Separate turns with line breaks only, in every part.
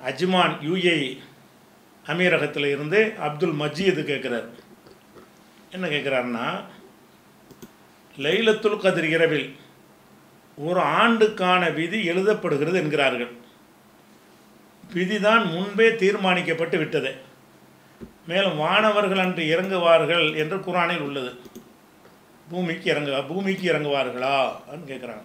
Ajman UA அமீரகத்தில் இருந்து அப்துல் மஜீது கேட்குறார் என்ன கேட்குறாருன்னா லைலத்துல் கதிர் இரவில் ஒரு ஆண்டுக்கான விதி எழுதப்படுகிறது என்கிறார்கள் விதிதான் முன்பே தீர்மானிக்கப்பட்டு விட்டது மேலும் வானவர்கள் அன்று இறங்குவார்கள் என்று குரானில் உள்ளது பூமிக்கு இறங்க பூமிக்கு இறங்குவார்களா அப்படின்னு கேட்குறாங்க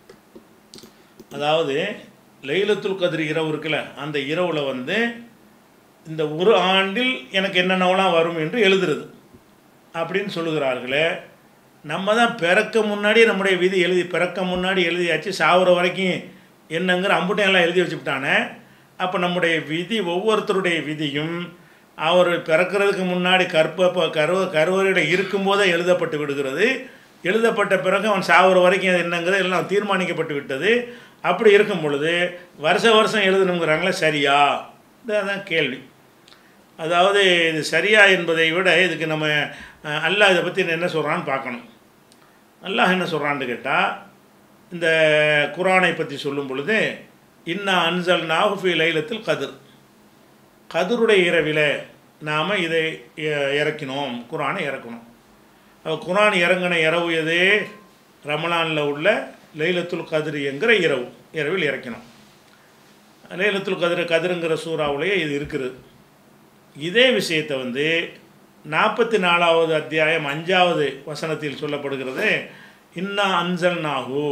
அதாவது லைலத்துல் கதிர் இரவு இருக்குல்ல அந்த இரவில் வந்து இந்த ஒரு ஆண்டில் எனக்கு என்னென்னவெல்லாம் வரும் என்று எழுதுறது அப்படின்னு சொல்லுகிறார்களே நம்ம தான் பிறக்க முன்னாடி நம்முடைய விதி எழுதி பிறக்க முன்னாடி எழுதியாச்சு சாகுற வரைக்கும் என்னங்கிற அம்புட்டையும் எல்லாம் எழுதி வச்சுக்கிட்டானே அப்போ நம்முடைய விதி ஒவ்வொருத்தருடைய விதியும் அவர் பிறக்கிறதுக்கு முன்னாடி கற்ப கருவ கருவறையில் இருக்கும்போதே எழுதப்பட்டு விடுகிறது எழுதப்பட்ட பிறகு அவன் சாகுற வரைக்கும் அது என்னங்கிறது எல்லாம் தீர்மானிக்கப்பட்டு விட்டது அப்படி இருக்கும் பொழுது வருஷ வருஷம் எழுதணுங்கிறாங்களே சரியா இதான் கேள்வி அதாவது இது சரியா என்பதை விட இதுக்கு நம்ம அஹ், அல்லாஹ் இதை பற்றி என்ன சொல்கிறான்னு பார்க்கணும் அல்லாஹ் என்ன சொல்கிறான்னு கேட்டால் இந்த குரானை பற்றி சொல்லும் பொழுது இன்னா அன்சல் நாகுஃபி லைலத்தில் கதிர் கதிருடைய இரவில் நாம் இதை இ- இறக்கினோம் குரானை இறக்கணும் அப்ப குரான் இறங்கின இரவு எது ரமலானில் உள்ள லைலத்துல் கதிர் என்கிற இரவு இரவில் இறக்கணும் லைலத்துல் கதிர் கதிருங்கிற சூறாவுலேயே இது இருக்குது இதே விஷயத்தை வந்து நாற்பத்தி நாலாவது அத்தியாயம் அஞ்சாவது வசனத்தில் சொல்லப்படுகிறது இன்னா அன்சல் நாகு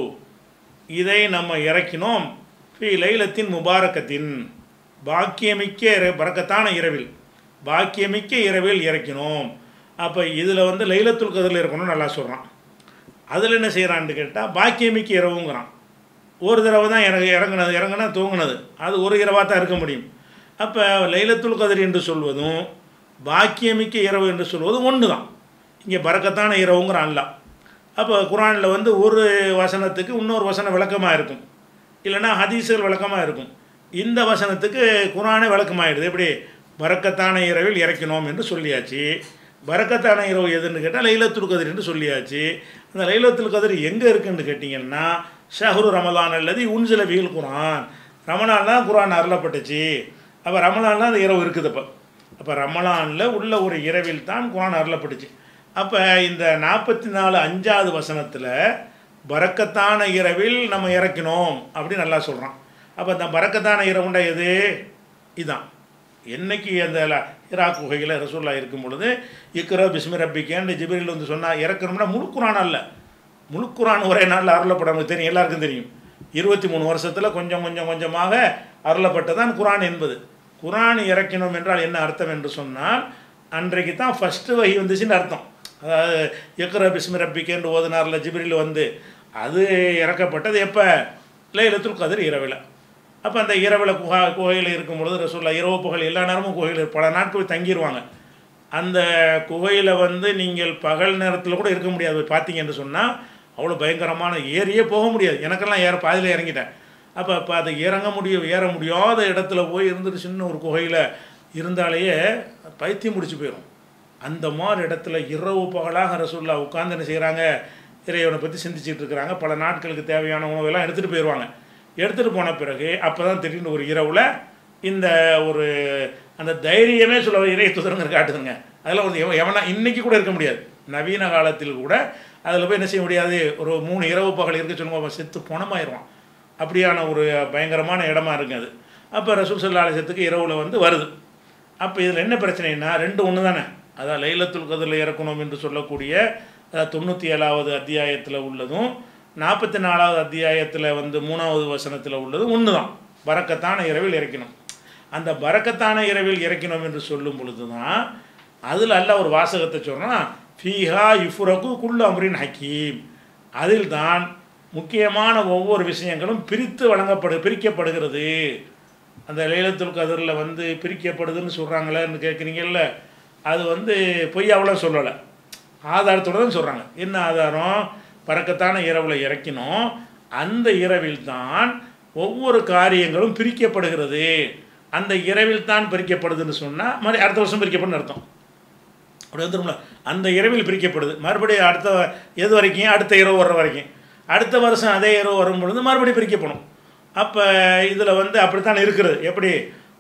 இதை நம்ம இறக்கினோம் ஃபி லைலத்தின் முபாரக்கத்தின் பாக்கியமிக்க இர- பரக்கத்தான இரவில் பாக்கியமிக்க இரவில் இறக்கினோம் அப்போ இதில் வந்து லைலத்துல் கதிரில் இருக்கணும்னு நல்லா சொல்கிறான் அதில் என்ன செய்கிறான்னு கேட்டால் பாக்கியமிக்க இரவுங்கிறான் ஒரு தடவை தான் இறங்க இறங்குனது இறங்குனா தூங்குனது அது ஒரு இரவாக தான் இருக்க முடியும் அப்போ லைலத்துல் கதிர் என்று சொல்வதும் பாக்கியமிக்க இரவு என்று சொல்வதும் ஒன்று தான் இங்கே பறக்கத்தான இரவுங்கிறான் அல்ல அப்போ குரானில் வந்து ஒரு வசனத்துக்கு இன்னொரு வசனம் விளக்கமாக இருக்கும் இல்லைன்னா ஹதீஸுகள் விளக்கமாக இருக்கும் இந்த வசனத்துக்கு குரானே விளக்கமாயிடுது எப்படி பறக்கத்தான இரவில் இறக்கினோம் என்று சொல்லியாச்சு பறக்கத்தான இரவு எதுன்னு கேட்டால் லைலத்துல் கதிர் என்று சொல்லியாச்சு அந்த லைலத்துல் கதிர் எங்கே இருக்குன்னு கேட்டிங்கன்னா ஷஹ்ரு ரமலான் அல்லது உன்சில வீல் குரான் ரமலான் தான் குரான் அருளப்பட்டுச்சு அப்போ ரமலான் அந்த இரவு இருக்குது அப்போ அப்போ ரமலானில் உள்ள ஒரு இரவில் தான் குரான் அருளப்பட்டுச்சு அப்போ இந்த நாற்பத்தி நாலு அஞ்சாவது வசனத்தில் பறக்கத்தான இரவில் நம்ம இறக்கினோம் அப்படின்னு நல்லா சொல்கிறான் அப்போ அந்த பறக்கத்தான இரவுண்டா எது இதான் என்னைக்கு அந்த ல- ஹிரா குகையில் ரசூல்லா இருக்கும் பொழுது இக்ரோ பிஸ்மி ரப்பிக்கேன்னு ஜிபிரில் வந்து சொன்னால் இறக்கணும்னா முழு குரான் அல்ல முழு குரான் ஒரே நாளில் அருளப்படாமல் தெரியும் எல்லாருக்கும் தெரியும் இருபத்தி மூணு வருஷத்தில் கொஞ்சம் கொஞ்சம் கொஞ்சமாக அருளப்பட்டதான் குரான் என்பது குரான் இறக்கணும் என்றால் என்ன அர்த்தம் என்று சொன்னால் அன்றைக்கு தான் ஃபஸ்ட்டு வகி வந்துச்சுன்னு அர்த்தம் அதாவது எக்ர பிஸ்மி ரப்பிக்கேன்னு ஓதுனார்ல ஜிப்ரில் வந்து அது இறக்கப்பட்டது எப்போ லைலத்துல் கதிர் இரவில் அப்போ அந்த இரவில் குஹா குகையில் இருக்கும் பொழுது ரசூல்லா இரவு பகல் எல்லா நேரமும் குகையில் பல நாட்கள் தங்கிடுவாங்க அந்த குகையில் வந்து நீங்கள் பகல் நேரத்தில் கூட இருக்க முடியாது போய் பார்த்தீங்கன்னு சொன்னால் அவ்வளோ பயங்கரமான ஏறியே போக முடியாது எனக்கெல்லாம் ஏற பாதியில் இறங்கிட்டேன் அப்போ அப்போ அதை இறங்க முடியும் ஏற முடியாத இடத்துல போய் இருந்துட்டு சின்ன ஒரு குகையில் இருந்தாலேயே பைத்தியம் முடிச்சு போயிடும் அந்த மாதிரி இடத்துல இரவு பகலாக ரசூல்லா உட்கார்ந்து என்ன செய்கிறாங்க இறைவனை பற்றி சிந்திச்சிட்டு இருக்கிறாங்க பல நாட்களுக்கு தேவையான உணவெல்லாம் எடுத்துகிட்டு போயிடுவாங்க எடுத்துகிட்டு போன பிறகு அப்போ தான் திடீர்னு ஒரு இரவில் இந்த ஒரு அந்த தைரியமே சொல்ல இறை துதரங்க காட்டுதுங்க அதெல்லாம் ஒரு எவ- எவனா இன்னைக்கு கூட இருக்க முடியாது நவீன காலத்தில் கூட அதில் போய் என்ன செய்ய முடியாது ஒரு மூணு இரவு பகல் இருக்க சொல்லுங்க அவன் செத்து பணமாயிடுவான் அப்படியான ஒரு பயங்கரமான இடமா இருக்குது அது அப்போ ரசூல் சல்லா அலிசத்துக்கு இரவில் வந்து வருது அப்போ இதில் என்ன பிரச்சனைனா ரெண்டு ஒன்று தானே அதான் லைலத்துல் கதிரில் இறக்கணும் என்று சொல்லக்கூடிய அதாவது தொண்ணூற்றி ஏழாவது அத்தியாயத்தில் உள்ளதும் நாற்பத்தி நாலாவது அத்தியாயத்தில் வந்து மூணாவது வசனத்தில் உள்ளதும் ஒன்று தான் பறக்கத்தான இரவில் இறக்கணும் அந்த பறக்கத்தான இரவில் இறக்கணும் என்று சொல்லும் பொழுது தான் அதில் அல்ல ஒரு வாசகத்தை சொல்கிறான் ஃபீஹா இஃபுரகு குல்லு அம்ரின் ஹக்கீம் அதில் தான் முக்கியமான ஒவ்வொரு விஷயங்களும் பிரித்து வழங்கப்படு பிரிக்கப்படுகிறது அந்த லைலத்துல் கதிரில் வந்து பிரிக்கப்படுதுன்னு சொல்கிறாங்களேன்னு கேட்குறீங்கல்ல அது வந்து பொய்யாவெல்லாம் சொல்லலை ஆதாரத்தோட தான் சொல்கிறாங்க என்ன ஆதாரம் பறக்கத்தான இரவில் இறக்கினோம் அந்த இரவில் தான் ஒவ்வொரு காரியங்களும் பிரிக்கப்படுகிறது அந்த இரவில் தான் பிரிக்கப்படுதுன்னு சொன்னால் மறு அடுத்த வருஷம் பிரிக்கப்படும் அர்த்தம் அப்படி வந்துரும்ல அந்த இரவில் பிரிக்கப்படுது மறுபடியும் அடுத்த எது வரைக்கும் அடுத்த இரவு வர்ற வரைக்கும் அடுத்த வருஷம் அதே இரவு வரும் பொழுது மறுபடியும் பிரிக்கப்படும் அப்போ இதில் வந்து அப்படித்தான் இருக்கிறது எப்படி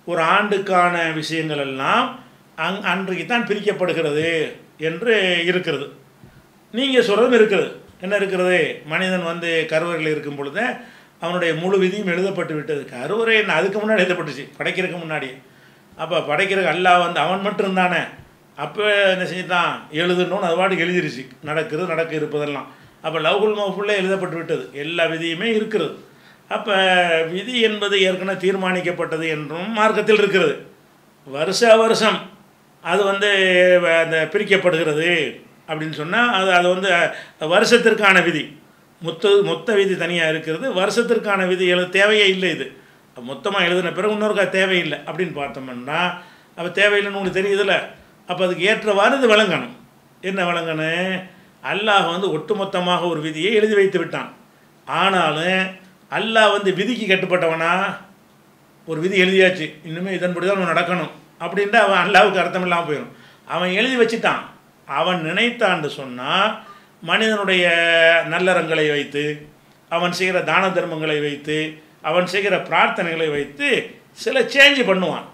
ஒரு ஆண்டுக்கான விஷயங்கள் எல்லாம் அங் அன்றைக்கு தான் பிரிக்கப்படுகிறது என்று இருக்கிறது நீங்கள் சொல்கிறதும் இருக்கிறது என்ன இருக்கிறது மனிதன் வந்து கருவறையில் இருக்கும் பொழுது அவனுடைய முழு விதியும் எழுதப்பட்டு விட்டது கருவறை என்ன அதுக்கு முன்னாடி எழுதப்பட்டுச்சு படைக்கிறதுக்கு முன்னாடி அப்போ படைக்கிறதுக்கு அல்லாஹ் வந்து அவன் மட்டும் இருந்தானே அப்போ என்ன செஞ்சுட்டான் எழுதணும்னு அது பாட்டுக்கு எழுதிருச்சு நடக்கிறது நடக்க இருப்பதெல்லாம் அப்போ லவ்குல் மௌஃபுல்லே எழுதப்பட்டு விட்டது எல்லா விதியுமே இருக்கிறது அப்போ விதி என்பது ஏற்கனவே தீர்மானிக்கப்பட்டது என்றும் மார்க்கத்தில் இருக்கிறது வருஷ வருஷம் அது வந்து அந்த பிரிக்கப்படுகிறது அப்படின்னு சொன்னால் அது அது வந்து வருஷத்திற்கான விதி மொத்த மொத்த விதி தனியாக இருக்கிறது வருஷத்திற்கான விதி எழுத தேவையே இல்லை இது மொத்தமாக எழுதின பிறகு இன்னொருக்கா தேவையில்லை அப்படின்னு பார்த்தோம்னா அப்போ தேவையில்லைன்னு உங்களுக்கு தெரியுதுல்ல அப்போ அதுக்கு ஏற்றவாறு இது விளங்கணும் என்ன விளங்கணும் அல்லாஹ் வந்து ஒட்டுமொத்தமாக ஒரு விதியை எழுதி வைத்து விட்டான் ஆனாலும் அல்லாஹ் வந்து விதிக்கு கட்டுப்பட்டவனா ஒரு விதி எழுதியாச்சு இன்னுமே இதன்படி தான் அவன் நடக்கணும் அப்படின்ட்டு அவன் அல்லாவுக்கு அர்த்தம் இல்லாமல் போயிடும் அவன் எழுதி வச்சுட்டான் அவன் நினைத்தான்னு சொன்னால் மனிதனுடைய நல்லறங்களை வைத்து அவன் செய்கிற தான தர்மங்களை வைத்து அவன் செய்கிற பிரார்த்தனைகளை வைத்து சில சேஞ்ச் பண்ணுவான்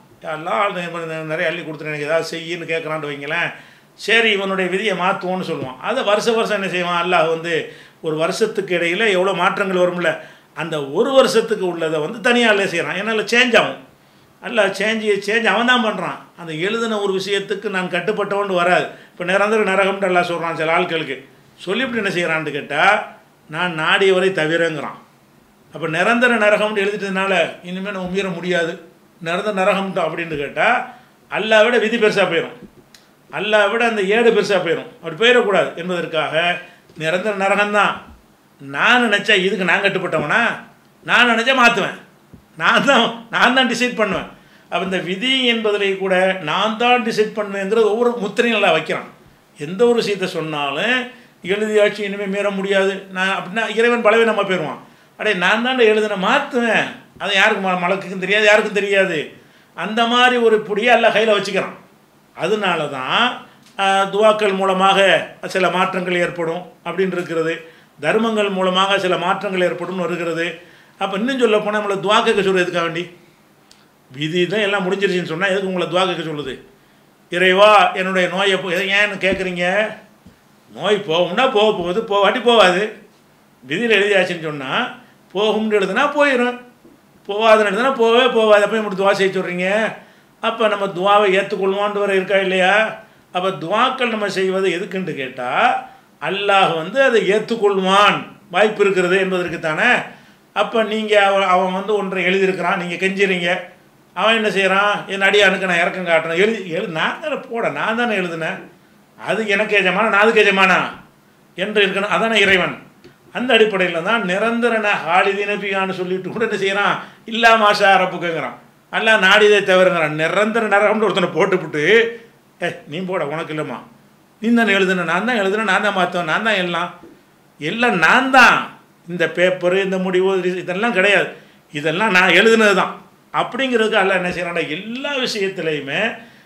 எல்லாம் நிறைய அள்ளி கொடுத்துட்டு எனக்கு ஏதாவது செய்யின்னு கேட்குறான்னு வைங்களேன் சரி இவனுடைய விதியை மாற்றுவோன்னு சொல்லுவான் அதை வருஷ வருஷம் என்ன செய்வான் அல்லாஹ் வந்து ஒரு வருஷத்துக்கு இடையில் எவ்வளோ மாற்றங்கள் வரும்ல அந்த ஒரு வருஷத்துக்கு உள்ளதை வந்து தனியாக அல்ல செய்கிறான் ஏன்னா சேஞ்ச் ஆகும் அல்ல சேஞ்சு சேஞ்ச் அவன் தான் பண்ணுறான் அந்த எழுதின ஒரு விஷயத்துக்கு நான் கட்டுப்பட்டவன் வராது இப்போ நிரந்தர நரகம்ட்டு எல்லாம் சொல்கிறான் சில ஆட்களுக்கு சொல்லிவிட்டு என்ன செய்கிறான்னு கேட்டால் நான் நாடியவரை தவிரங்கிறான் அப்போ நிரந்தர நரகம்னு எழுதிட்டதுனால இனிமேல் நம்ம மீற முடியாது நிரந்தர நரகம்ட்டு அப்படின்னு கேட்டால் அல்லா விட விதி பெருசாக போயிடும் அல்லா விட அந்த ஏடு பெருசாக போயிடும் அப்படி போயிடக்கூடாது என்பதற்காக நிரந்தர நரகம்தான் நான் நினச்சா இதுக்கு நான் கட்டுப்பட்டவனா நான் நினச்சா மாற்றுவேன் நான் தான் நான் தான் டிசைட் பண்ணுவேன் அப்போ இந்த விதி என்பதிலே கூட நான் தான் டிசைட் பண்ணுங்கிறது ஒவ்வொரு முத்திரையும் நல்லா வைக்கிறான் எந்த ஒரு விஷயத்தை சொன்னாலும் எழுதியாச்சு இனிமேல் மீற முடியாது நான் அப்படின்னா இறைவன் பலவீனமாக போயிடுவான் அடே நான் தான் எழுதின மாற்றுவேன் அது யாருக்கு ம மலக்குக்கும் தெரியாது யாருக்கும் தெரியாது அந்த மாதிரி ஒரு பொடியை எல்லாம் கையில் வச்சுக்கிறான் அதனால தான் துவாக்கள் மூலமாக சில மாற்றங்கள் ஏற்படும் அப்படின்னு இருக்கிறது தர்மங்கள் மூலமாக சில மாற்றங்கள் ஏற்படும் வருகிறது அப்போ இன்னும் சொல்ல போனால் நம்மளை துவா கேட்க சொல்கிறது எதுக்காக வேண்டி விதி தான் எல்லாம் முடிஞ்சிருச்சுன்னு சொன்னால் எதுக்கு உங்களை துவா கேட்க சொல்லுது இறைவா என்னுடைய நோயை போ ஏன்னு கேட்குறீங்க நோய் போகும்னா போக போகுது போகாட்டி போகாது விதியில் எழுதியாச்சுன்னு சொன்னால் போகும்னு எழுதுனா போயிடும் போகாதுன்னு எழுதுனா போகவே போகாது அப்போ இப்படி துவா செய்ய சொல்கிறீங்க அப்போ நம்ம துவாவை ஏற்றுக்கொள்வான்ட்டு வர இருக்கா இல்லையா அப்போ துவாக்கள் நம்ம செய்வது எதுக்குன்னு கேட்டால் அல்லாஹ் வந்து அதை ஏற்றுக்கொள்வான் வாய்ப்பு இருக்கிறது என்பதற்கு தானே அப்போ நீங்கள் அவன் அவன் வந்து ஒன்றை எழுதியிருக்கிறான் நீங்கள் கெஞ்சிறீங்க அவன் என்ன செய்கிறான் என் அடியானுக்கு நான் இறக்கம் காட்டுறேன் எழுதி எழு நான் தானே போட நான் தானே எழுதுனேன் அது எனக்கு எஜமானா நான் அதுக்கு எஜமானா என்று இருக்கணும் அதானே இறைவன் அந்த அடிப்படையில் தான் நிரந்தரன ஹாலிதினபிகான்னு சொல்லிட்டு கூட என்ன செய்கிறான் இல்லா மாஷா அரப்புக்குங்கிறான் அல்ல நாடிதே தவிரங்கிறான் நிரந்தர நரகம்னு ஒருத்தனை போட்டுவிட்டு ஏ நீ போட உனக்கு இல்லைம்மா நீ தானே எழுதுன நான் தான் எழுதுனேன் நான் தான் மாற்றுவேன் நான் தான் எல்லாம் எல்லாம் நான் தான் இந்த பேப்பரு இந்த முடிவு இதெல்லாம் கிடையாது இதெல்லாம் நான் எழுதுனது தான் அப்படிங்கிறதுக்கு அல்ல என்ன செய்கிறான்டா எல்லா விஷயத்துலையுமே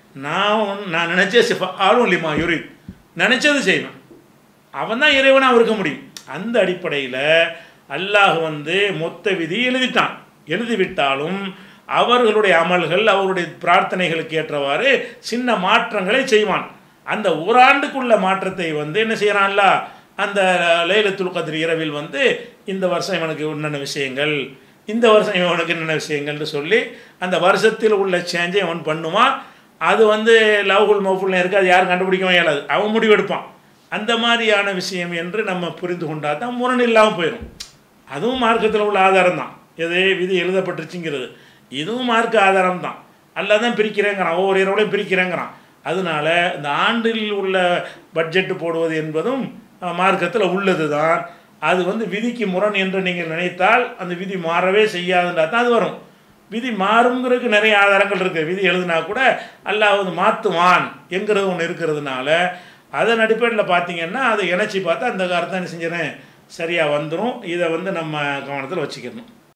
நான் நான் நினச்சே ஆளும் இல்லைம்மா யுரி நினச்சது செய்வேன் அவன் தான் இறைவனாக இருக்க முடியும் அந்த அடிப்படையில் அல்லாஹ் வந்து மொத்த விதி எழுதிட்டான் எழுதிவிட்டாலும் அவர்களுடைய அமல்கள் அவருடைய பிரார்த்தனைகளுக்கு ஏற்றவாறு சின்ன மாற்றங்களை செய்வான் அந்த ஓராண்டுக்குள்ள மாற்றத்தை வந்து என்ன செய்கிறான்ல அந்த லைலத்துல் கதிர் இரவில் வந்து இந்த வருஷம் இவனுக்கு என்னென்ன விஷயங்கள் இந்த வருஷம் இவனுக்கு என்னென்ன விஷயங்கள்னு சொல்லி அந்த வருஷத்தில் உள்ள சேஞ்சை அவன் பண்ணுவான் அது வந்து லவ்குல் மௌஃபுல் இருக்குது அது யாரும் கண்டுபிடிக்கவும் இயலாது அவன் முடிவெடுப்பான் அந்த மாதிரியான விஷயம் என்று நம்ம புரிந்து கொண்டால் தான் முரண் இல்லாமல் போயிடும் அதுவும் மார்க்கத்தில் உள்ள ஆதாரம் தான் எது விதி எழுதப்பட்டுருச்சுங்கிறது இதுவும் மார்க்க ஆதாரம் தான் அல்ல தான் பிரிக்கிறேங்கிறான் ஒவ்வொரு இரவுலையும் பிரிக்கிறேங்கிறான் அதனால இந்த ஆண்டில் உள்ள பட்ஜெட்டு போடுவது என்பதும் மார்க்கத்தில் உள்ளது தான் அது வந்து விதிக்கு முரண் என்று நீங்கள் நினைத்தால் அந்த விதி மாறவே செய்யாதுன்றா தான் அது வரும் விதி மாறுங்கிறதுக்கு நிறைய ஆதாரங்கள் இருக்குது விதி எழுதுனா கூட அல்லாஹ் வந்து மாற்றுவான் என்கிறது ஒன்று இருக்கிறதுனால அதன் அடிப்படையில் பார்த்தீங்கன்னா அதை இணைச்சி பார்த்தா அந்த அர்த்தம் என்ன செஞ்சிடறேன் சரியாக வந்துடும் இதை வந்து நம்ம கவனத்தில் வச்சுக்கணும்